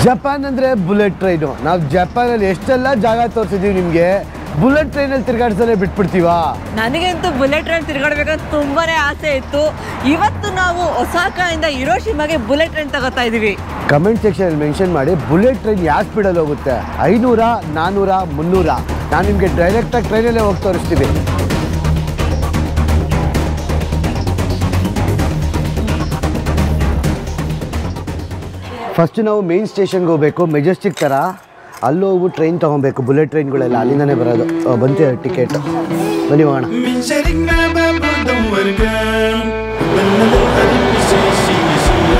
Japan ಅಂದರೆ bullet train ನಾವು ಜಪಾನಲ್ಲಿ ಎಷ್ಟೆಲ್ಲ ಜಾಗ ತೋರಿಸಿದ್ದೀವಿ ನಿಮಗೆ ಬುಲೆಟ್ ಟ್ರೈನಲ್ಲಿ ತಿರ್ಗಾಡ್ಸಲೇ ಬಿಟ್ಬಿಡ್ತೀವಾ ನನಗಂತೂ ಬುಲೆಟ್ ಟ್ರೈನ್ ತಿರ್ಗಾಡ್ಬೇಕಂತ ತುಂಬಾನೇ ಆಸೆ ಇತ್ತು ಇವತ್ತು ನಾವು ಒಸಾಕಾಯಿಂದ ಹಿರೋಶಿಮಾಗೆ ಬುಲೆಟ್ ಟ್ರೈನ್ ತಗೋತಾ ಇದೀವಿ ಕಮೆಂಟ್ ಸೆಕ್ಷನಲ್ಲಿ ಮೆನ್ಷನ್ ಮಾಡಿ ಬುಲೆಟ್ ಟ್ರೈನ್ ಯಾವ ಸ್ಪೀಡಲ್ಲಿ ಹೋಗುತ್ತೆ ಐನೂರ ನಾನ್ನೂರ ಮುನ್ನೂರ ನಾನು ನಿಮಗೆ ಡೈರೆಕ್ಟಾಗಿ ಟ್ರೈನಲ್ಲೇ ಹೋಗಿ ತೋರಿಸ್ತೀವಿ ಫಸ್ಟ್ ನಾವು ಮೇನ್ ಸ್ಟೇಷನ್ಗೆ ಹೋಗಬೇಕು ಮೆಜೆಸ್ಟಿಕ್ ಥರ ಅಲ್ಲಿ ಹೋಗ್ಬಿಟ್ಟು ಟ್ರೈನ್ ತೊಗೊಬೇಕು ಬುಲೆಟ್ ಟ್ರೈನ್ಗಳೆಲ್ಲ ಅಲ್ಲಿಂದನೇ ಬರೋದು ಆ, ಬಂತು ಟಿಕೆಟ್ ಬನ್ನಿ ಹೋಗೋಣ من شاركنا باب ودور كان بلد القريب شيشي شيشي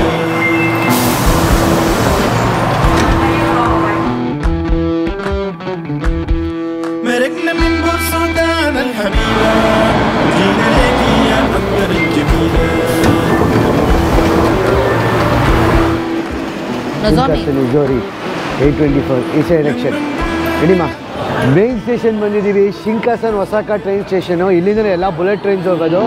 مرقنا من بورسودان الحبيبة جينا لك يا أكبر الجميلة ಜೋರಿ ಏಟ್ ಟ್ವೆಂಟಿ ಫೋರ್ ಈಸೆ ಎಲೆಕ್ಷನ್ ಇಡಿಮ ಮೇನ್ ಸ್ಟೇಷನ್ ಬಂದಿದ್ದೀವಿ ಶಿಂಕಾಸನ್ ಒಸಾಕ ಟ್ರೈನ್ ಸ್ಟೇಷನು ಇಲ್ಲಿಂದನೇ ಎಲ್ಲ ಬುಲೆಟ್ ಟ್ರೈನ್ಸ್ ಹೋಗೋದು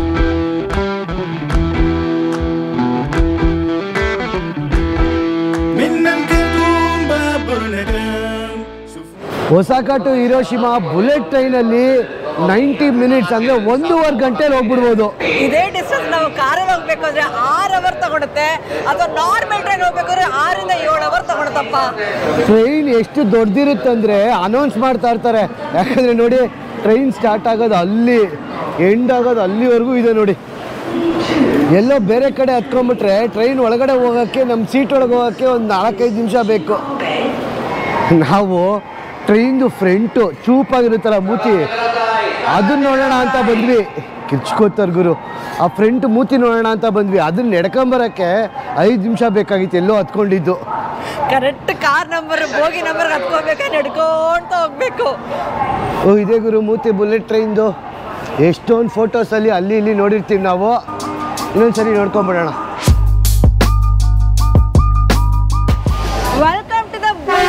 من الكرتون باب الندم شوف ಒಸಾಕ ಟು ಹಿರೋಶಿಮಾ ಬುಲೆಟ್ ಟ್ರೈನಲ್ಲಿ ನೈಂಟಿ ಮಿನಿಟ್ಸ್ ಅಂದರೆ ಒಂದೂವರೆ ಗಂಟೆಲಿ ಹೋಗ್ಬಿಡ್ಬೋದು ಇದೇ ಡಿಸ್ಟೆನ್ಸ್ ನಾವು ಕಾರಲ್ಲಿ ಹೋಗ್ಬೇಕು ಅಂದ್ರೆ ಆರ್ ಅವರ್ ತಗೊಳುತ್ತೆ ಅಥವಾ ನಾರ್ಮಲ್ ಟ್ರೈನ್ ಹೋಗ್ಬೇಕಾದ್ರೆ ಆರಿಂದ ಏಳು ಅವರ್ ತಗೊಳುತ್ತಪ್ಪ ಟ್ರೈನ್ ಎಷ್ಟು ದೊಡ್ಡದಿರುತ್ತಂದ್ರೆ ಅನೌನ್ಸ್ ಮಾಡ್ತಾ ಇರ್ತಾರೆ ಯಾಕಂದರೆ ನೋಡಿ ಟ್ರೈನ್ ಸ್ಟಾರ್ಟ್ ಆಗೋದು ಅಲ್ಲಿ ಎಂಡ್ ಆಗೋದು ಅಲ್ಲಿವರೆಗೂ ಇದೆ ನೋಡಿ ಎಲ್ಲೋ ಬೇರೆ ಕಡೆ ಹತ್ಕೊಂಡ್ಬಿಟ್ರೆ ಟ್ರೈನ್ ಒಳಗಡೆ ಹೋಗೋಕ್ಕೆ ನಮ್ಮ ಸೀಟ್ ಒಳಗೆ ಹೋಗೋಕ್ಕೆ ಒಂದು ನಾಲ್ಕೈದು ನಿಮಿಷ ಬೇಕು ನಾವು ಟ್ರೈನ್ದು ಫ್ರಂಟು ಚೂಪಾಗಿರುತ್ತಲ್ಲ ಮೂತಿ ಅದನ್ನ ನೋಡೋಣ ಅಂತ ಬಂದ್ವಿ ಕಿಚ್ಕೋತಾರೆ ಗುರು ಆ ಫ್ರಂಟ್ ಮೂತಿ ನೋಡೋಣ ಅಂತ ಬಂದ್ವಿ ಅದನ್ನ ನಡ್ಕೊಂಬರಕ್ಕೆ ಐದು ನಿಮಿಷ ಬೇಕಾಗಿತ್ತು ಎಲ್ಲೋ ಹತ್ಕೊಂಡಿದ್ದು correct car number bogie number ಹತ್ಕೋಬೇಕಾ ನಡ್ಕೊಂತ ಹೋಗ್ಬೇಕು ಓ ಇದೇ ಗುರು ಮೂತಿ ಬುಲೆಟ್ ಟ್ರೈನ್ದು ಎಷ್ಟೊಂದು ಫೋಟೋಸಲ್ಲಿ ಅಲ್ಲಿ ಇಲ್ಲಿ ನೋಡಿರ್ತೀವಿ ನಾವು ಇನ್ನೊಂದ್ಸರಿ ನೋಡ್ಕೊಂಬಿಡೋಣ welcome to the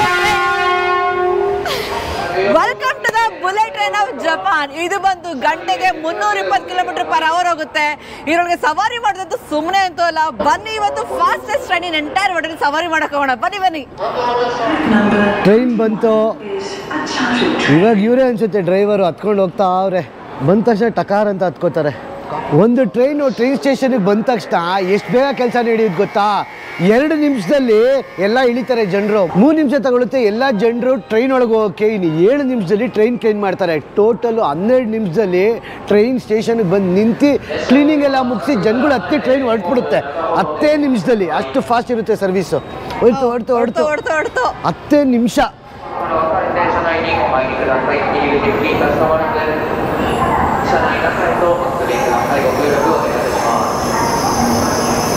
welcome to the bullet train of Japan ಇದು ಬಂದು ಗಂಟೆಗೆ ಮುನ್ನೂರ ಇಪ್ಪತ್ತು ಕಿಲೋಮೀಟರ್ ಪರ್ ಅವರ್ ಹೋಗುತ್ತೆ ಇದರೊಳಗೆ ಸವಾರಿ ಮಾಡೋದಂತೂ ಸುಮ್ಮನೆ ಅಂತೂ ಅಲ್ಲ ಬನ್ನಿ ಇವತ್ತು ಫಾಸ್ಟೆಸ್ಟ್ ಟ್ರೈನ್ ಎಂಟೈರ್ ಒಡನೆ ಸವಾರಿ ಮಾಡಕ್ ಹೋಗೋಣ ಬನ್ನಿ ಬನ್ನಿ ಟ್ರೈನ್ ಬಂತು ಇವಾಗ ಇವರೇ ಅನ್ಸುತ್ತೆ ಡ್ರೈವರು ಹತ್ಕೊಂಡು ಹೋಗ್ತಾ ಅವ್ರೆ ಬಂದ ತಕ್ಷಣ ಟಕಾರ್ ಅಂತ ಹತ್ಕೋತಾರೆ ಒಂದು ಟ್ರೈನು ಟ್ರೈನ್ ಸ್ಟೇಷನ್ಗೆ ಬಂದ ತಕ್ಷಣ ಎಷ್ಟು ಬೇಗ ಕೆಲಸ ನಡೆಯುತ್ತೆ ಗೊತ್ತಾ ಎರಡು ನಿಮಿಷದಲ್ಲಿ ಎಲ್ಲ ಇಳಿತಾರೆ ಜನರು ಮೂರು ನಿಮಿಷ ತಗೊಳುತ್ತೆ ಎಲ್ಲ ಜನರು ಟ್ರೈನ್ ಒಳಗೆ ಹೋಗೋಕ್ಕೆ ಇನ್ನು ಏಳು ನಿಮಿಷದಲ್ಲಿ ಟ್ರೈನ್ ಕ್ಲೀನ್ ಮಾಡ್ತಾರೆ ಟೋಟಲು ಹನ್ನೆರಡು ನಿಮಿಷದಲ್ಲಿ ಟ್ರೈನ್ ಸ್ಟೇಷನ್ಗೆ ಬಂದು ನಿಂತು ಕ್ಲೀನಿಂಗ್ ಎಲ್ಲ ಮುಗಿಸಿ ಜನಗಳು ಹತ್ತಿ ಟ್ರೈನ್ ಹೊರಟ್ಬಿಡುತ್ತೆ ಹತ್ತೇ ನಿಮಿಷದಲ್ಲಿ ಅಷ್ಟು ಫಾಸ್ಟ್ ಇರುತ್ತೆ ಸರ್ವಿಸು ಹೊರ್ತು ಹೊರ್ತು ಹೊರ್ತು ಹೊಡ್ತು ಹೊಡ್ತು ಹತ್ತೇ ನಿಮಿಷ 電車内にお入りください。入り口付近かしこまりません。車内中へとお進みください。ご協力をお願いいたします。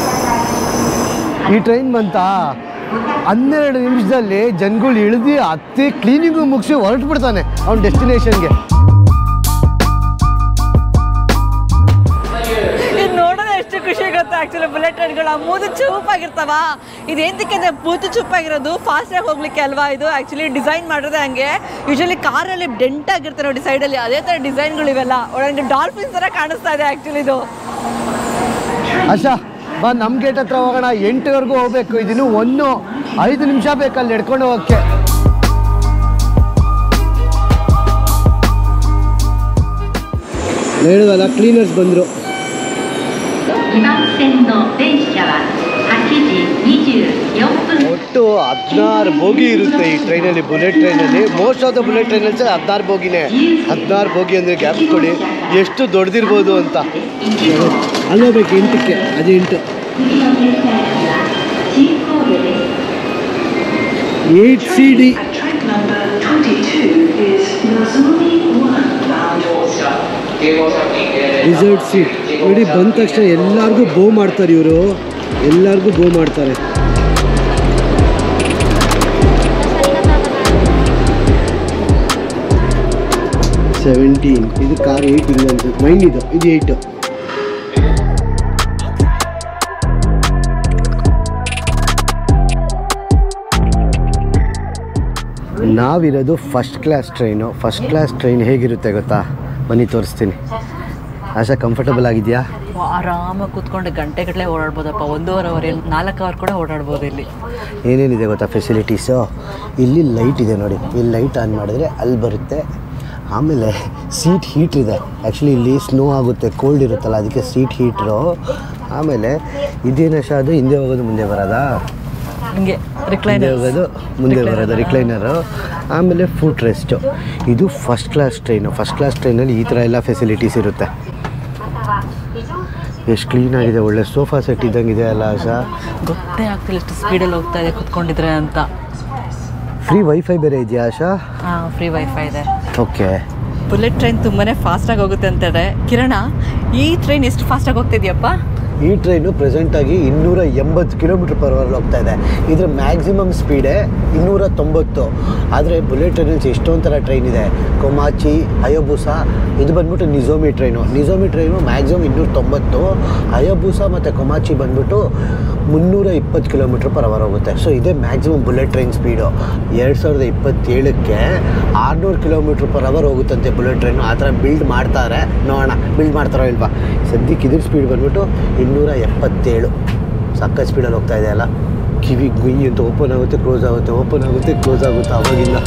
ಈ ಟ್ರೈನ್ ಬಂತ ಹನ್ನೆರಡು ನಿಮಿಷದಲ್ಲಿ ಜನಗಳು ಇಳಿದು ಹತ್ತಿ ಕ್ಲೀನಿಂಗು ಮುಗಿಸಿ ಹೊರಟ್ಬಿಡ್ತಾನೆ ಅವ್ನ ಡೆಸ್ಟಿನೇಷನ್ಗೆ ಇದು ನೋಡೋದು ಎಷ್ಟು ಖುಷಿ ಗೊತ್ತಾ ಆಕ್ಚುಲಿ ಬುಲೆಟ್ ಟ್ರೈನ್ಗಳು ಆ ಮೂದು ಚೂಪಾಗಿರ್ತಾವ ಇದು ಏನಕ್ಕೆ ಅಂದ್ರೆ ಮೂತು ಚೂಪಾಗಿರೋದು ಫಾಸ್ಟಾಗಿ ಹೋಗ್ಲಿಕ್ಕೆ ಅಲ್ವಾ ಇದು ಆಕ್ಚುಲಿ ಡಿಸೈನ್ ಮಾಡಿರೋದೇ ಹಂಗೆ ಯೂಶಲಿ ಕಾರಲ್ಲಿ ಡೆಂಟ್ ಆಗಿರ್ತಾರೆ ನೋಡಿ ಸೈಡಲ್ಲಿ ಅದೇ ಥರ ಡಿಸೈನ್ಗಳು ಇವೆಲ್ಲ ಒಳಗೆ ಡಾಲ್ಫಿನ್ಸ್ ಥರ ಕಾಣಿಸ್ತಾ ಇದೆ ಆಕ್ಚುಲಿ ಇದು ಅಶಾ ಬಾ ನಮ್ಮ ಗೇಟ್ ಹತ್ರ ಹೋಗೋಣ ಎಂಟುವರೆಗೂ ಹೋಗ್ಬೇಕು ಇದಿನ್ನು ಒಂದು ಐದು ನಿಮಿಷ ಬೇಕಲ್ಲಿ ನಡ್ಕೊಂಡು ಹೋಗೋಕ್ಕೆ ಹೇಳಿದಲ್ಲ ಕ್ಲೀನರ್ಸ್ ಬಂದರು 2番線の電車は8時24分 ಒಟ್ಟು ಹದಿನಾರು ಬೋಗಿ ಇರುತ್ತೆ ಈ ಟ್ರೈನಲ್ಲಿ ಬುಲೆಟ್ ಟ್ರೈನಲ್ಲಿ ಮೋಸ್ಟ್ ಆಫ್ ದ ಬುಲೆಟ್ ಟ್ರೈನಲ್ಲಿ ಸಹ ಹದಿನಾರು ಬೋಗಿನೇ ಹದಿನಾರು ಬೋಗಿ ಅಂದರೆ ಗ್ಯಾಪ್ ಕೊಡಿ ಎಷ್ಟು ದೊಡ್ಡದಿರ್ಬೋದು ಅಂತ ಅಲ್ಲೋಗ್ಬೇಕು ಎಂಟಕ್ಕೆ ಅದು ಎಂಟು eight C D Track number 22 is Nozomi 1 bound also. 9号車付近で reserved seat ನೋಡಿ ಬಂದ ತಕ್ಷಣ ಎಲ್ಲರಿಗೂ ಬೋ ಮಾಡ್ತಾರೆ ಇವರು ಎಲ್ಲರಿಗೂ ಬೋ ಮಾಡ್ತಾರೆ ಸೆವೆಂಟೀನ್ ಇದು ಕಾರ್ ಏಯ್ಟ್ ಇಲ್ಲ ಅನ್ಸುತ್ತೆ ನೈನ್ ಇದು ಇದು ಏಯ್ಟು ನಾವಿರೋದು first class train first class train ಹೇಗಿರುತ್ತೆ ಗೊತ್ತಾ ಬನ್ನಿ ತೋರಿಸ್ತೀನಿ ಆಶಾ ಕಂಫರ್ಟಬಲ್ ಆಗಿದೆಯಾ ಆರಾಮಾಗಿ ಕೂತ್ಕೊಂಡು ಗಂಟೆಗಟ್ಟಲೆ ಓಡಾಡ್ಬೋದಪ್ಪ ಒಂದೂವರೆ ಅವರ್ ನಾಲ್ಕು ಅವರ್ ಕೂಡ ಓಡಾಡ್ಬೋದು ಇಲ್ಲಿ ಏನೇನಿದೆ ಗೊತ್ತಾ ಫೆಸಿಲಿಟೀಸು ಇಲ್ಲಿ ಲೈಟ್ ಇದೆ ನೋಡಿ ಇಲ್ಲಿ ಲೈಟ್ ಆನ್ ಮಾಡಿದ್ರೆ ಅಲ್ಲಿ ಬರುತ್ತೆ ಆಮೇಲೆ ಸೀಟ್ ಹೀಟ್ ಇದೆ ಆ್ಯಕ್ಚುಲಿ ಇಲ್ಲಿ ಸ್ನೋ ಆಗುತ್ತೆ ಕೋಲ್ಡ್ ಇರುತ್ತಲ್ಲ ಅದಕ್ಕೆ ಸೀಟ್ ಹೀಟ್ರು ಆಮೇಲೆ ಇದೇನಶ ಅದು ಹಿಂದೆ ಹೋಗೋದು ಮುಂದೆ ಬರೋದಾ ಹಿಂಗೆ ಹಿಂದೆ ರಿಕ್ಲೈನರ್ ಹೋಗೋದು ಮುಂದೆ ಬರೋದು ರಿಕ್ಲೈನರು ಆಮೇಲೆ ಫುಟ್ ರೆಸ್ಟು ಇದು first class train first class ಟ್ರೈನಲ್ಲಿ ಈ ಥರ ಎಲ್ಲ ಫೆಸಿಲಿಟೀಸ್ ಇರುತ್ತೆ ಎಷ್ಟು ಕ್ಲೀನಾಗಿದೆ ಒಳ್ಳೆ ಸೋಫಾ ಸೆಟ್ ಇದ್ದಂಗಿದೆ ಅಲ್ಲ ಆಶಾ ಗೊತ್ತೇ ಆಗ್ತಿಲ್ಲ ಎಷ್ಟು ಸ್ಪೀಡಲ್ಲಿ ಹೋಗ್ತಾ ಇದೆ ಕುತ್ಕೊಂಡಿದ್ರೆ ಅಂತ ಫ್ರೀ ವೈಫೈ ಬೇರೆ ಇದೆಯಾ ಆಶಾ ಹಾಂ ಫ್ರೀ ವೈಫೈ ಇದೆ ಓಕೆ ಬುಲೆಟ್ ಟ್ರೈನ್ ತುಂಬಾ ಫಾಸ್ಟಾಗಿ ಹೋಗುತ್ತೆ ಅಂತಾರೆ ಕಿರಣ ಈ ಟ್ರೈನ್ ಎಷ್ಟು ಫಾಸ್ಟಾಗಿ ಹೋಗ್ತಿದ್ಯಪ್ಪ ಈ ಟ್ರೈನು ಪ್ರೆಸೆಂಟಾಗಿ ಇನ್ನೂರ ಎಂಬತ್ತು ಕಿಲೋಮೀಟ್ರ್ ಪರ್ ಅವರ್ ಹೋಗ್ತಾ ಇದೆ ಇದ್ರ ಮ್ಯಾಕ್ಸಿಮಮ್ ಸ್ಪೀಡೇ ಇನ್ನೂರ ತೊಂಬತ್ತು ಆದರೆ ಬುಲೆಟ್ ಟ್ರೈನಲ್ಲಿ ಎಷ್ಟೊಂದು ಥರ ಟ್ರೈನ್ ಇದೆ ಕೊಮಾಚಿ ಹಯೋಬುಸ ಇದು ಬಂದ್ಬಿಟ್ಟು Nozomi train Nozomi train maximum ಇನ್ನೂರ ತೊಂಬತ್ತು ಹಯೋಬುಸ ಮತ್ತು ಕೊಮಾಚಿ ಬಂದ್ಬಿಟ್ಟು ಮುನ್ನೂರ ಇಪ್ಪತ್ತು ಕಿಲೋಮೀಟ್ರ್ ಪರ್ ಅವರ್ ಹೋಗುತ್ತೆ ಸೊ ಇದೇ ಮ್ಯಾಕ್ಸಿಮಮ್ ಬುಲೆಟ್ ಟ್ರೈನ್ ಸ್ಪೀಡು ಎರಡು ಸಾವಿರದ ಇಪ್ಪತ್ತೇಳಕ್ಕೆ ಆರುನೂರು ಕಿಲೋಮೀಟ್ರ್ ಪರ್ ಅವರ್ ಹೋಗುತ್ತಂತೆ ಬುಲೆಟ್ ಟ್ರೈನು ಆ ಥರ ಬಿಲ್ಡ್ ಮಾಡ್ತಾರೆ ನೋಡೋಣ ಬಿಲ್ಡ್ ಮಾಡ್ತಾರೋ ಇಲ್ವಾ ಸದ್ಯಕ್ಕೆ ಇದ್ರ ಸ್ಪೀಡ್ ಬಂದ್ಬಿಟ್ಟು ಇನ್ನೂರ ಎಪ್ಪತ್ತೇಳು ಸಕ್ಕ ಸ್ಪೀಡಲ್ಲಿ ಹೋಗ್ತಾ ಇದೆ ಅಲ್ಲ ಕಿವಿ ಗುಯ್ ಅಂತ ಓಪನ್ ಆಗುತ್ತೆ ಕ್ಲೋಸ್ ಆಗುತ್ತೆ ಓಪನ್ ಆಗುತ್ತೆ ಕ್ಲೋಸ್ ಆಗುತ್ತೆ ಅವಾಗಿಲ್ಲ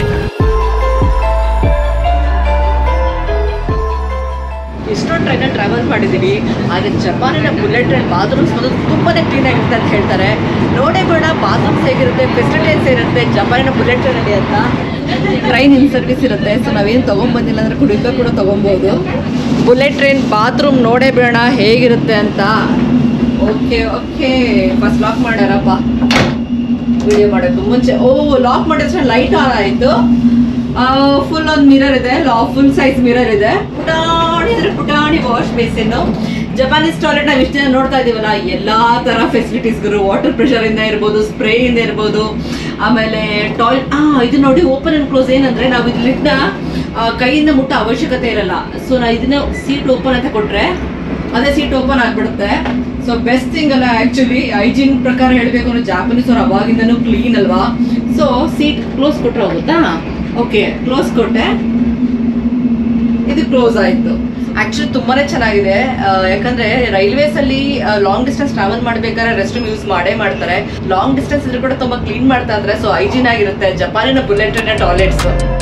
ಎಷ್ಟೊಂದು ಟ್ರೈನಲ್ಲಿ ಟ್ರಾವೆಲ್ ಮಾಡಿದ್ದೀವಿ ಆದರೆ ಜಪಾನಿನ ಬುಲೆಟ್ ಟ್ರೈನ್ ಬಾತ್ರೂಮ್ಸ್ ಬಂದು ತುಂಬಾ ಕ್ಲೀನಾಗಿರುತ್ತೆ ಅಂತ ಹೇಳ್ತಾರೆ ನೋಡೇ ಬೇಡ ಬಾತ್ರೂಮ್ಸ್ ಹೇಗಿರುತ್ತೆ ಫೆಸಿಲಿಟೀಸ್ ಇರುತ್ತೆ ಜಪಾನಿನ ಬುಲೆಟ್ ಟ್ರೈನಲ್ಲಿ ಅಂತ ಟ್ರೈನ್ ಇನ್ ಸರ್ವಿಸ್ ಇರುತ್ತೆ ಸೊ ನಾವೇನು ತೊಗೊಂಬಂದಿಲ್ಲ ಅಂದರೆ ಕುಡಿಕ ಕೂಡ ತೊಗೊಬೋದು ಬುಲೆಟ್ ಟ್ರೈನ್ ಬಾತ್ರೂಮ್ ನೋಡೇ ಬೇಡ ಹೇಗಿರುತ್ತೆ ಅಂತ ಓಕೆ ಓಕೆ ಫಸ್ಟ್ ಲಾಕ್ ಮಾಡ್ಯಾರಪ್ಪ ವಿಡಿಯೋ ಮಾಡೋಕ್ಕೂ ಮುಂಚೆ ಓ ಲಾಕ್ ಮಾಡಿದ ತಕ್ಷಣ ಲೈಟ್ ಆನ್ ಆಯಿತು ಫುಲ್ ಒಂದು ಮಿರರ್ ಇದೆ ಫುಲ್ ಸೈಜ್ ಮಿರರ್ ಇದೆ ಪುಟಾಣಿ ಅಂದ್ರೆ ಪುಟಾಣಿ ವಾಶ್ ಬೇಸಿನ್ ಜಪಾನೀಸ್ ಟಾಯ್ಲೆಟ್ ನಾವು ಇಷ್ಟು ಜನ ನೋಡ್ತಾ ಇದೀವಲ್ಲ ಎಲ್ಲಾ ತರ ಫೆಸಿಲಿಟೀಸ್ಗಳು ವಾಟರ್ ಪ್ರೆಷರ್ ಇಂದ ಇರ್ಬೋದು ಸ್ಪ್ರೇ ಇಂದ ಇರ್ಬೋದು ಆಮೇಲೆ ಟಾಯ್ಲೆಟ್ ಆ ಇದು ನೋಡಿ ಓಪನ್ ಅಂಡ್ ಕ್ಲೋಸ್ ಏನಂದ್ರೆ ನಾವು ಇದ್ರಿಂದ ಆ, ಕೈಯಿಂದ ಮುಟ್ಟೋ ಅವಶ್ಯಕತೆ ಇರಲ್ಲ ಸೊ ನಾ ಇದನ್ನ ಸೀಟ್ ಓಪನ್ ಅಂತ ಕೊಟ್ರೆ ಅದೇ ಸೀಟ್ ಓಪನ್ ಆಗ್ಬಿಡುತ್ತೆ ಸೊ ಬೆಸ್ಟ್ ಥಿಂಗ್ ಅಲ್ಲ ಆಕ್ಚುಲಿ ಹೈಜೀನ್ ಪ್ರಕಾರ ಹೇಳ್ಬೇಕು ಅಂದ್ರೆ ಜಾಪನೀಸ್ ಅವ್ರು ಅವಾಗಿಂದನೂ ಕ್ಲೀನ್ ಅಲ್ವಾ ಸೊ ಸೀಟ್ ಕ್ಲೋಸ್ ಕೊಟ್ರೆ ಹೋಗುತ್ತಾ ಓಕೆ ಕ್ಲೋಸ್ ಕೊಟ್ಟೆ ಇದು ಕ್ಲೋಸ್ ಆಯ್ತು ಆಕ್ಚುಲಿ ತುಂಬಾನೇ ಚೆನ್ನಾಗಿದೆ ಆ, ಯಾಕಂದ್ರೆ ರೈಲ್ವೇಸ್ ಅಲ್ಲಿ ಲಾಂಗ್ ಡಿಸ್ಟೆನ್ಸ್ ಟ್ರಾವೆಲ್ ಮಾಡ್ಬೇಕಾದ್ರೆ ರೆಸ್ಟ್ ರೂಮ್ ಯೂಸ್ ಮಾಡೇ ಮಾಡ್ತಾರೆ ಲಾಂಗ್ ಡಿಸ್ಟೆನ್ಸ್ ಇದ್ರೂ ಕೂಡ ತುಂಬಾ ಕ್ಲೀನ್ ಮಾಡ್ತಾ ಇದ್ರೆ ಸೊ ಹೈಜೀನ್ ಆಗಿರುತ್ತೆ ಜಪಾನಿನ bullet train toilets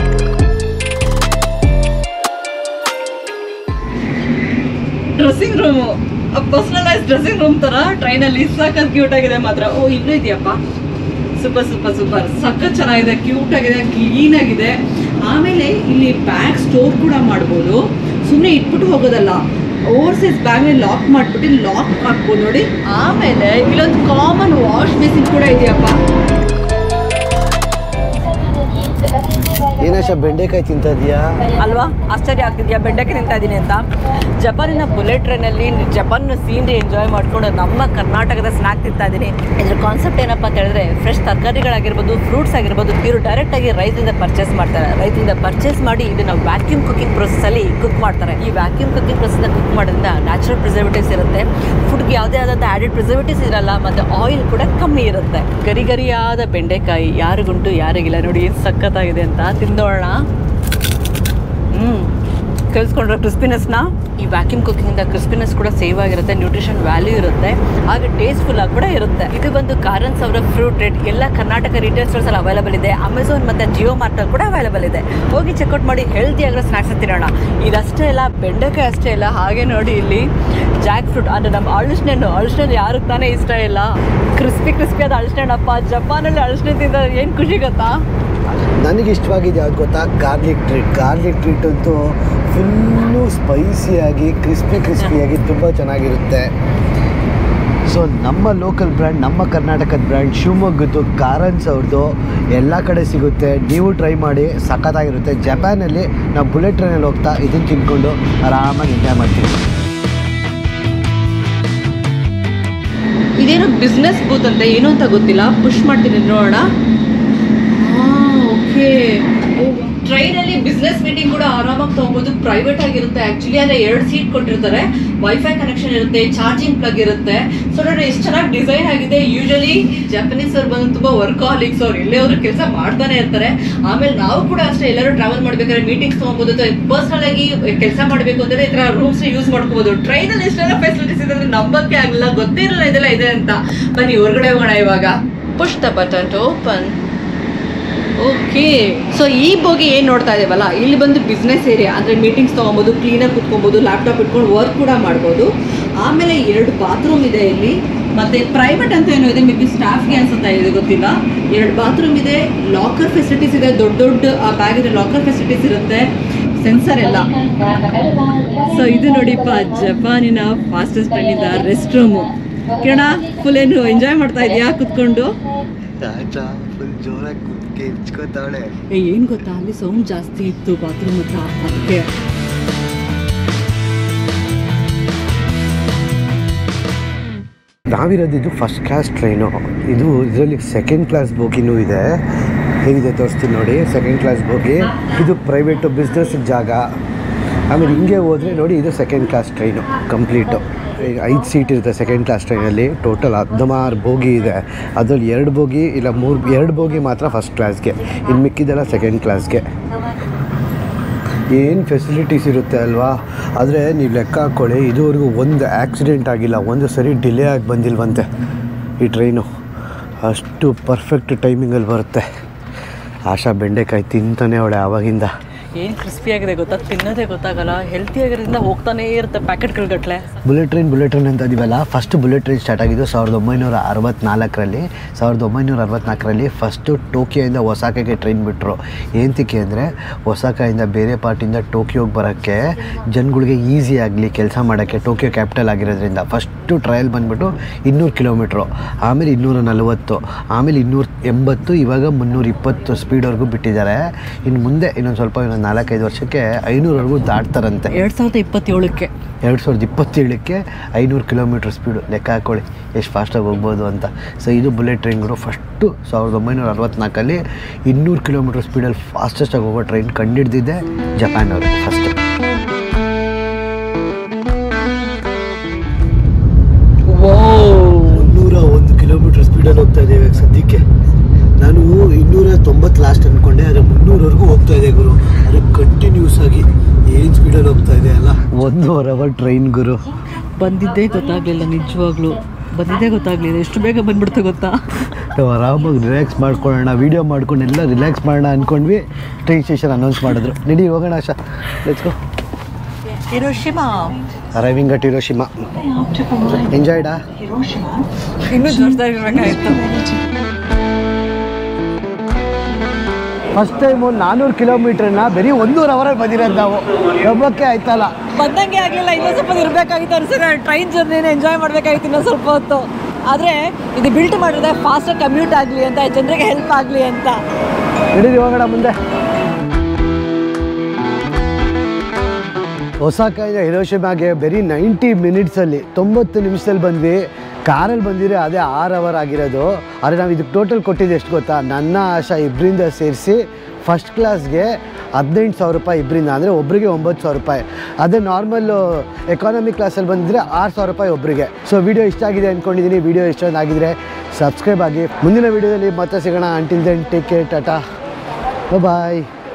dressing room personalise dressing room ತರ ಟ್ರೈನಲ್ಲಿ ಸಖತ್ ಕ್ಯೂಟ್ ಆಗಿದೆ ಮಾತ್ರ ಓ ಇನ್ನೂ ಇದೆಯಪ್ಪ ಸೂಪರ್ ಸೂಪರ್ ಸೂಪರ್ ಸಖತ್ ಚೆನ್ನಾಗಿದೆ ಕ್ಯೂಟ್ ಆಗಿದೆ ಕ್ಲೀನ್ ಆಗಿದೆ ಆಮೇಲೆ ಇಲ್ಲಿ ಬ್ಯಾಗ್ ಸ್ಟೋರ್ ಕೂಡ ಮಾಡ್ಬೋದು ಸುಮ್ಮನೆ ಇಟ್ಬಿಟ್ಟು ಹೋಗೋದಲ್ಲ ಓವರ್ ಸೈಜ್ ಬ್ಯಾಗ್ನ ಲಾಕ್ ಮಾಡ್ಬಿಟ್ಟು ಲಾಕ್ ಹಾಕ್ಬೋದು ನೋಡಿ ಆಮೇಲೆ ಇಲ್ಲೊಂದು ಕಾಮನ್ ವಾಶ್ ಬೇಸಿನ್ ಕೂಡ ಇದೆಯಪ್ಪ ಏನಶ ಬೆಂಡೆಕಾಯಿ ತಿಂತದ್ಯಾ ಅಲ್ವಾ ಆಶ್ಚರ್ಯ ಆಗ್ತಿದ್ಯಾ ಬೆಂಡಕ್ಕೆ ನಿಂತ ಇದ್ದೀನಿ ಅಂತ ಜಪಾನಿನ ಬುಲೆಟ್ ಟ್ರೈನಲ್ಲಿ ಜಪಾನ್ನ ಸೀನ್ರಿ ಎಂಜಾಯ್ ಮಾಡ್ಕೊಂಡು ನಮ್ಮ ಕರ್ನಾಟಕದ ಸ್ನಾಕ್ ತಿಂತಾ ಇದ್ದೀನಿ ಇದ್ರ ಕಾನ್ಸೆಪ್ಟ್ ಏನಪ್ಪ ಅಂತ ಹೇಳಿದ್ರೆ ಫ್ರೆಶ್ ತರಕಾರಿಗಳಾಗಿರ್ಬೋದು ಫ್ರೂಟ್ಸ್ ಆಗಿರ್ಬೋದು ಇವರು ಡೈರೆಕ್ಟಾಗಿ ರೈತರಿಂದ ಪರ್ಚೇಸ್ ಮಾಡ್ತಾರೆ ರೈತರಿಂದ ಪರ್ಚೇಸ್ ಮಾಡಿ ಇದನ್ನ ವ್ಯಾಕ್ಯೂಮ್ ಕುಕಿಂಗ್ ಪ್ರೊಸೆಸ್ಸಲ್ಲಿ ಕುಕ್ ಮಾಡ್ತಾರೆ ಈ ವ್ಯಾಕ್ಯೂಮ್ ಕುಕಿಂಗ್ ಪ್ರೊಸೆಸ್ನ ಕುಕ್ ಮಾಡೋದ್ರಿಂದ ನ್ಯಾಚುರಲ್ ಪ್ರಿಸರ್ವೇಟಿವ್ಸ್ ಇರುತ್ತೆ ಫುಡ್ಗೆ ಯಾವುದೇ ಆದಂಥ ಆ್ಯಡೆಡ್ ಪ್ರಿಸರ್ವೇಟಿವ್ಸ್ ಇರಲ್ಲ ಮತ್ತು ಆಯಿಲ್ ಕೂಡ ಕಮ್ಮಿ ಇರುತ್ತೆ ಗರಿ ಗರಿಯಾದ ಬೆಂಡೆಕಾಯಿ ಯಾರಿಗುಂಟು ಯಾರಿಗಿಲ್ಲ ನೋಡಿ ಏನು ಸಖತ್ತಾಗಿದೆ ಅಂತ ತಿಂದೋಣ ಹ್ಞೂ ಕೇಳಿಸ್ಕೊಂಡ್ರೆ ಕ್ರಿಸ್ಪಿನೆಸ್ನ ಈ ವ್ಯಾಕ್ಯೂಮ್ ಕುಕಿಂಗಿಂದ ಕ್ರಿಸ್ಪಿನೆಸ್ ಕೂಡ ಸೇವ್ ಆಗಿರುತ್ತೆ ನ್ಯೂಟ್ರಿಷನ್ ವ್ಯಾಲ್ಯೂ ಇರುತ್ತೆ ಹಾಗೆ ಟೇಸ್ಟ್ಫುಲ್ ಆಗಿ ಕೂಡ ಇರುತ್ತೆ ಇದು ಬಂದು ಕಾರನ್ ಸಾವಿರ ಫ್ರೂಟ್ ರೇಟ್ ಎಲ್ಲ ಕರ್ನಾಟಕ ರಿಟೇಲ್ ಸ್ಟೋರ್ಸ್ ಅಲ್ಲಿ ಅವೈಲೇಬಲ್ ಇದೆ ಅಮೆಝಾನ್ ಮತ್ತು ಜಿಯೋ ಮಾರ್ಟಲ್ಲಿ ಕೂಡ ಅವೈಲೇಬಲ್ ಇದೆ ಹೋಗಿ ಚೆಕ್ಔಟ್ ಮಾಡಿ ಹೆಲ್ದಿ ಆಗಿರೋ ಸ್ನಾಕ್ಸ್ ತಿನ್ನೋಣ ಇದಷ್ಟೇ ಇಲ್ಲ ಬೆಂಡೆಕಾಯಿ ಅಷ್ಟೇ ಇಲ್ಲ ಹಾಗೆ ನೋಡಿ ಇಲ್ಲಿ ಜಾಕ್ ಫ್ರೂಟ್ ಅಂದರೆ ನಮ್ಮ ಅಳಿಸ್ನೆ ಹಣ್ಣು ಅಳಿಸ್ನೆ ಹಣ್ಣು ಯಾರಿಗೆ ತಾನೇ ಇಷ್ಟ ಇಲ್ಲ ಕ್ರಿಸ್ಪಿ ಕ್ರಿಸ್ಪಿ ಆದ ಅಳಿಸ್ನೆ ಹಣ್ಣಪ್ಪ ಜಪಾನಲ್ಲಿ ಅಳಿಸ್ನೆ ತಿಂದ ಏನು ಖುಷಿ ಗೊತ್ತಾ ನನಗೆ ಇಷ್ಟವಾಗಿದ್ದು ಯಾವ್ದು ಗೊತ್ತಾ ಗಾರ್ಲಿಕ್ ಟ್ರೀಟ್ ಗಾರ್ಲಿಕ್ ಟ್ರೀಟ್ ಅಂತೂ ಫುಲ್ಲು ಸ್ಪೈಸಿಯಾಗಿ ಕ್ರಿಸ್ಪಿ ಕ್ರಿಸ್ಪಿಯಾಗಿ ತುಂಬ ಚೆನ್ನಾಗಿರುತ್ತೆ ಸೊ ನಮ್ಮ ಲೋಕಲ್ ಬ್ರ್ಯಾಂಡ್ ನಮ್ಮ ಕರ್ನಾಟಕದ ಬ್ರ್ಯಾಂಡ್ ಶಿವಮೊಗ್ಗದ್ದು ಕಾರನ್ಸ್ ಅವ್ರದ್ದು ಎಲ್ಲ ಕಡೆ ಸಿಗುತ್ತೆ ನೀವು ಟ್ರೈ ಮಾಡಿ ಸಖತ್ತಾಗಿರುತ್ತೆ ಜಪಾನಲ್ಲಿ ನಾವು ಬುಲೆಟ್ ಟ್ರೈನಲ್ಲಿ ಹೋಗ್ತಾ ಇದನ್ನು ತಿನ್ಕೊಂಡು ಆರಾಮಾಗಿ ಎಂಜಾಯ್ ಮಾಡ್ತೀವಿ ಇದೇನು ಬಿಸ್ನೆಸ್ ಬೂತ್ ಅಂತ ಏನು ಅಂತ ಗೊತ್ತಿಲ್ಲ ಪುಷ್ ಮಾಡ್ತೀನಿ ನೋಡೋಣ ಓಕೆ ಟ್ರೈನಲ್ಲಿ ಬಿಸ್ನೆಸ್ ಮೀಟಿಂಗ್ ಕೂಡ ಆರಾಮಾಗಿ ತಗೋಬಹುದು ಪ್ರೈವೇಟ್ ಆಗಿರುತ್ತೆ ಆಕ್ಚುಲಿ ಅಂದ್ರೆ ಎರಡು ಸೀಟ್ ಕೊಟ್ಟಿರ್ತಾರೆ ವೈಫೈ ಕನೆಕ್ಷನ್ ಇರುತ್ತೆ ಚಾರ್ಜಿಂಗ್ ಪ್ಲಗ್ ಇರುತ್ತೆ ಸೊ ನೋಡಿ ಎಷ್ಟು ಚೆನ್ನಾಗಿ ಡಿಸೈನ್ ಆಗಿದೆ ಯೂಶಲಿ ಜಪನೀಸ್ ಅವ್ರು ಬಂದು ತುಂಬಾ ವರ್ಕಾಲಿಕ್ಸ್ ಅವ್ರು ಎಲ್ಲೇ ಅವರು ಕೆಲಸ ಮಾಡ್ತಾನೆ ಇರ್ತಾರೆ ಆಮೇಲೆ ನಾವು ಕೂಡ ಅಷ್ಟೇ ಎಲ್ಲರೂ ಟ್ರಾವೆಲ್ ಮಾಡ್ಬೇಕಾದ್ರೆ ಮೀಟಿಂಗ್ಸ್ ತಗೋಬಹುದು ಪರ್ಸನಲ್ ಆಗಿ ಕೆಲಸ ಮಾಡಬೇಕು ಅಂದ್ರೆ ಈ ತರ ರೂಮ್ಸ್ ಯೂಸ್ ಮಾಡ್ಕೋಬಹುದು ಟ್ರೈನ್ ಅಲ್ಲಿ ಎಷ್ಟೆಲ್ಲ ಫೆಸಿಲಿಟೀಸ್ ಇದೆ ಅಂದ್ರೆ ನಂಬಕ್ಕೆ ಆಗಲ್ಲ ಗೊತ್ತೇ ಇರಲ್ಲ ಇದೆಲ್ಲ ಇದೆ ಅಂತ ಬನ್ನಿ ಹೊರಗಡೆ ಹೋಗೋಣ ಇವಾಗ push the button to open okay so ಈ ಬೋಗಿ ಏನು ನೋಡ್ತಾ ಇದ್ದೀವಲ್ಲ ಇಲ್ಲಿ ಬಂದು ಬಿಸ್ನೆಸ್ ಏರಿಯಾ ಅಂದರೆ ಮೀಟಿಂಗ್ಸ್ ತೊಗೊಬೋದು ಕ್ಲೀನಾಗಿ ಕುತ್ಕೊಬೋದು ಲ್ಯಾಪ್ಟಾಪ್ ಇಟ್ಕೊಂಡು ವರ್ಕ್ ಕೂಡ ಮಾಡ್ಬೋದು ಆಮೇಲೆ ಎರಡು ಬಾತ್ರೂಮ್ ಇದೆ ಇಲ್ಲಿ ಮತ್ತೆ ಪ್ರೈವೇಟ್ ಅಂತ ಏನೋ ಇದೆ ಮೇ ಬಿ ಸ್ಟಾಫ್ಗೆ ಅನ್ಸುತ್ತಾ ಇದೆ ಗೊತ್ತಿಲ್ಲ ಎರಡು ಬಾತ್ರೂಮ್ ಇದೆ ಲಾಕರ್ ಫೆಸಿಲಿಟೀಸ್ ಇದೆ ದೊಡ್ಡ ದೊಡ್ಡ ಆ ಬ್ಯಾಗ್ ಇದೆ ಲಾಕರ್ ಫೆಸಿಲಿಟೀಸ್ ಇರುತ್ತೆ ಸೆನ್ಸರ್ ಎಲ್ಲ ಸೊ ಇದು ನೋಡಿಪ್ಪ ಜಪಾನಿನ ಫಾಸ್ಟೆಸ್ಟ್ ಟ್ರೈನಿಂದ ರೆಸ್ಟ್ ರೂಮು ಕಿರಣ ಫುಲ್ ಏನು ಎಂಜಾಯ್ ಮಾಡ್ತಾ ಇದೆಯಾ ಕುತ್ಕೊಂಡು ಫುಲ್ ಜೋರಾಗಿ ಕುತ್ಕೆ ಇಚ್ಕೋತಾವಳೆ ಏ ಏನು ಗೊತ್ತಾ ಅಲ್ಲಿ ಸೌಂಡ್ ಜಾಸ್ತಿ ಇತ್ತು ಬಾತ್ರೂಮ್ ಹತ್ರ ಅದಕ್ಕೆ ನಾವಿರೋದಿದ್ದು ಫಸ್ಟ್ ಕ್ಲಾಸ್ ಟ್ರೈನು ಇದು ಇದರಲ್ಲಿ ಸೆಕೆಂಡ್ ಕ್ಲಾಸ್ ಬೋಗಿನೂ ಇದೆ ಹೇಗಿದೆ ತೋರಿಸ್ತೀನಿ ನೋಡಿ ಸೆಕೆಂಡ್ ಕ್ಲಾಸ್ ಬೋಗಿ ಇದು ಪ್ರೈವೇಟು ಬಿಸ್ನೆಸ್ ಜಾಗ ಆಮೇಲೆ ಹಿಂಗೆ ಹೋದರೆ ನೋಡಿ ಇದು ಸೆಕೆಂಡ್ ಕ್ಲಾಸ್ ಟ್ರೈನು ಕಂಪ್ಲೀಟು ಈಗ ಐದು ಸೀಟ್ ಇರುತ್ತೆ ಸೆಕೆಂಡ್ ಕ್ಲಾಸ್ ಟ್ರೈನಲ್ಲಿ ಟೋಟಲ್ ಹದಿನಾರು ಬೋಗಿ ಇದೆ ಅದರಲ್ಲಿ ಎರಡು ಬೋಗಿ ಇಲ್ಲ ಮೂರು ಎರಡು ಬೋಗಿ ಮಾತ್ರ ಫಸ್ಟ್ ಕ್ಲಾಸ್ಗೆ ಇನ್ನು ಮಿಕ್ಕಿದೆಲ್ಲ ಸೆಕೆಂಡ್ ಕ್ಲಾಸ್ಗೆ ಏನು ಫೆಸಿಲಿಟೀಸ್ ಇರುತ್ತೆ ಅಲ್ವಾ ಆದರೆ ನೀವು ಲೆಕ್ಕ ಹಾಕ್ಕೊಳ್ಳಿ ಇದುವರೆಗೂ ಒಂದು ಆಕ್ಸಿಡೆಂಟ್ ಆಗಿಲ್ಲ ಒಂದು ಸರಿ ಡಿಲೇ ಆಗಿ ಬಂದಿಲ್ವಂತೆ ಈ ಟ್ರೈನು ಅಷ್ಟು ಪರ್ಫೆಕ್ಟ್ ಟೈಮಿಂಗಲ್ಲಿ ಬರುತ್ತೆ ಆಶಾ ಬೆಂಡೆಕಾಯಿ ತಿಂತಾನೆ ಅವಳೆ ಆವಾಗಿಂದ ಏನು ಕ್ರಿಸ್ಪಿ ಆಗಿದೆ ಗೊತ್ತಾ ತಿನ್ನೋದೇ ಗೊತ್ತಾಗಲ್ಲ ಹೆಲ್ತಿ ಆಗಿರೋದ್ರಿಂದ ಹೋಗ್ತಾನೇ ಇರುತ್ತೆ ಪ್ಯಾಕೆಟ್ಗಳ ಗಟ್ಲೆ ಬುಲೆಟ್ ಟ್ರೈನ್ ಬುಲೆಟ್ ಟ್ರೈನ್ ಅಂತ ಇದೀವಲ್ಲ ಫಸ್ಟ್ ಬುಲೆಟ್ ಟ್ರೈನ್ ಸ್ಟಾರ್ಟ್ ಆಗಿದ್ದು ಸಾವಿರದ ಒಂಬೈನೂರ ಅರವತ್ನಾಲ್ಕರಲ್ಲಿ ಸಾವಿರದ ಒಂಬೈನೂರ ಅರವತ್ನಾಲ್ಕರಲ್ಲಿ ಫಸ್ಟು ಟೋಕಿಯೋಯಿಂದ ಒಸಾಕಾಗೆ ಟ್ರೈನ್ ಬಿಟ್ಟರು ಏನತಿಕೆ ಅಂದರೆ ಒಸಾಕಾಯಿಂದ ಬೇರೆ ಪಾರ್ಟಿಂದ ಟೋಕಿಯೋಗೆ ಬರೋಕ್ಕೆ ಜನಗಳಿಗೆ ಈಸಿ ಆಗಲಿ ಕೆಲಸ ಮಾಡೋಕ್ಕೆ ಟೋಕಿಯೋ ಕ್ಯಾಪಿಟಲ್ ಆಗಿರೋದ್ರಿಂದ ಫಸ್ಟು ಟ್ರಯಲ್ ಬಂದುಬಿಟ್ಟು ಇನ್ನೂರು ಕಿಲೋಮೀಟ್ರು ಆಮೇಲೆ ಇನ್ನೂರ ನಲವತ್ತು ಆಮೇಲೆ ಇನ್ನೂರ ಎಂಬತ್ತು ಇವಾಗ ಮುನ್ನೂರ ಇಪ್ಪತ್ತು ಸ್ಪೀಡ್ವರೆಗೂ ಬಿಟ್ಟಿದ್ದಾರೆ ಇನ್ನು ಮುಂದೆ ಇನ್ನೊಂದು ಸ್ವಲ್ಪ ಇನ್ನೊಂದು ನಾಲ್ಕೈದು ವರ್ಷಕ್ಕೆ ಐನೂರವರೆಗೂ ದಾಟ್ತಾರಂತೆ ಎರಡು ಸಾವಿರದ ಇಪ್ಪತ್ತೇಳಕ್ಕೆ ಎರಡು ಸಾವಿರದ ಇಪ್ಪತ್ತೇಳಕ್ಕೆ ಐನೂರು ಕಿಲೋಮೀಟ್ರ್ ಸ್ಪೀಡು ಲೆಕ್ಕ ಹಾಕೊಳ್ಳಿ ಎಷ್ಟು ಫಾಸ್ಟಾಗಿ ಹೋಗ್ಬೋದು ಅಂತ ಸೊ ಇದು ಬುಲೆಟ್ ಟ್ರೈನ್ಗಳು ಫಸ್ಟು ಸಾವಿರದ ಒಂಬೈನೂರ ಅರವತ್ನಾಲ್ಕಲ್ಲಿ ಇನ್ನೂರು ಕಿಲೋಮೀಟ್ರ್ ಸ್ಪೀಡಲ್ಲಿ ಫಾಸ್ಟೆಸ್ಟಾಗಿ ಹೋಗೋ ಟ್ರೈನ್ ಕಂಡಿಡ್ದಿದ್ದೆ ಜಪಾನ್ ಅವರು ಫಸ್ಟ್ ಮುನ್ನೂರ ಒಂದು ಕಿಲೋಮೀಟ್ರ್ ಸ್ಪೀಡಲ್ಲಿ ಹೋಗ್ತಾ ಇದೆ ಇವಾಗ ಸದ್ಯಕ್ಕೆ ನಾನು ಇನ್ನೂರ ತೊಂಬತ್ತು ಲಾಸ್ಟ್ ಅಂದ್ಕೊಂಡೆ ಆದರೆ ಮುನ್ನೂರವರೆಗೂ ಹೋಗ್ತಾ ಇದೆ ಗುರು ಅದು ಕಂಟಿನ್ಯೂಸ್ ಆಗಿ ಏನು ಸ್ಪೀಡಲ್ಲಿ ಹೋಗ್ತಾ ಇದೆ ಅಲ್ಲ ಒಂದೂವರೆ ಅವರ್ ಟ್ರೈನ್ ಗುರು ಬಂದಿದ್ದೇ ಗೊತ್ತಾಗ್ಲಿಲ್ಲ ನಿಜವಾಗ್ಲೂ ಬಂದಿದ್ದೇ ಗೊತ್ತಾಗ್ಲಿಲ್ಲ ಎಷ್ಟು ಬೇಗ ಬಂದ್ಬಿಡ್ತು ಗೊತ್ತಾ ನಾವು ಆರಾಮಾಗಿ ರಿಲ್ಯಾಕ್ಸ್ ಮಾಡ್ಕೊಳ್ಳೋಣ ವೀಡಿಯೋ ಮಾಡ್ಕೊಂಡು ಎಲ್ಲ ರಿಲ್ಯಾಕ್ಸ್ ಮಾಡೋಣ ಅಂದ್ಕೊಂಡ್ವಿ ಟ್ರೈನ್ ಸ್ಟೇಷನ್ ಅನೌನ್ಸ್ ಮಾಡಿದ್ರು ನಡಿ ಹೋಗೋಣ Asha let's go Hiroshima arriving at Hiroshima ಎಂಜಾಯ್ಡಾ ಇನ್ನೂ ಜೋರ್ದಾಗಿರ್ಬೇಕಾಯ್ತು ಫಸ್ಟ್ ಟೈಮು ನಾನ್ನೂರು ಕಿಲೋಮೀಟ್ರನ್ನ ಬರೀ ಒಂದೂವರೆ ಅವರಲ್ಲಿ ಬಂದಿರೋದು ನಾವು ಒಬ್ಬಕ್ಕೆ ಆಯ್ತಲ್ಲ ಬಂದಂಗೆ ಆಗಲಿಲ್ಲ ಇನ್ನೊಂದು ಸ್ವಲ್ಪ ಇರಬೇಕಾಗಿತ್ತು ಅನ್ಸಿದ್ರೆ ಟ್ರೈನ್ ಜರ್ನಿನ ಎಂಜಾಯ್ ಮಾಡಬೇಕಾಗಿತ್ತು ಇನ್ನೊಂದು ಸ್ವಲ್ಪ ಹೊತ್ತು ಆದರೆ ಇದು ಬಿಲ್ಟ್ ಮಾಡಿದ್ರೆ ಫಾಸ್ಟಾಗಿ ಕಮ್ಯೂಟ್ ಆಗಲಿ ಅಂತ ಜನರಿಗೆ ಹೆಲ್ಪ್ ಆಗಲಿ ಅಂತ ನಡೀರಿ ಹೋಗೋಣ ಮುಂದೆ ಹೊಸಕಾಯಿಂದ ಹಿರೋಶಿಮಾಗೆ ಬರೀ ನೈಂಟಿ ಮಿನಿಟ್ಸಲ್ಲಿ ತೊಂಬತ್ತು ನಿಮಿಷದಲ್ಲಿ ಬಂದ್ವಿ ಕಾರಲ್ಲಿ ಬಂದಿದ್ರೆ ಅದೇ ಆರು ಅವರ್ ಆಗಿರೋದು ಆದರೆ ನಾವು ಇದಕ್ಕೆ ಟೋಟಲ್ ಕೊಟ್ಟಿದ್ದು ಎಷ್ಟು ಗೊತ್ತಾ ನನ್ನ ಆಶಾ ಇಬ್ಬರಿಂದ ಸೇರಿಸಿ ಫಸ್ಟ್ ಕ್ಲಾಸ್ಗೆ ಹದಿನೆಂಟು ಸಾವಿರ ರೂಪಾಯಿ ಇಬ್ಬರಿಂದ ಅಂದರೆ ಒಬ್ಬರಿಗೆ ಒಂಬತ್ತು ಸಾವಿರ ರೂಪಾಯಿ ಅದೇ ನಾರ್ಮಲ್ಲು ಎಕಾನಮಿ ಕ್ಲಾಸಲ್ಲಿ ಬಂದಿದ್ರೆ ಆರು ಸಾವಿರ ರೂಪಾಯಿ ಒಬ್ಬರಿಗೆ ಸೊ ವಿಡಿಯೋ ಇಷ್ಟ ಆಗಿದೆ ಅಂದ್ಕೊಂಡಿದ್ದೀನಿ ವಿಡಿಯೋ ಇಷ್ಟ ಆಗಿದ್ರೆ ಸಬ್ಸ್ಕ್ರೈಬ್ ಆಗಿ ಮುಂದಿನ ವಿಡಿಯೋದಲ್ಲಿ ಮತ್ತೆ ಸಿಗೋಣ until then take care tata ಬಾಯ್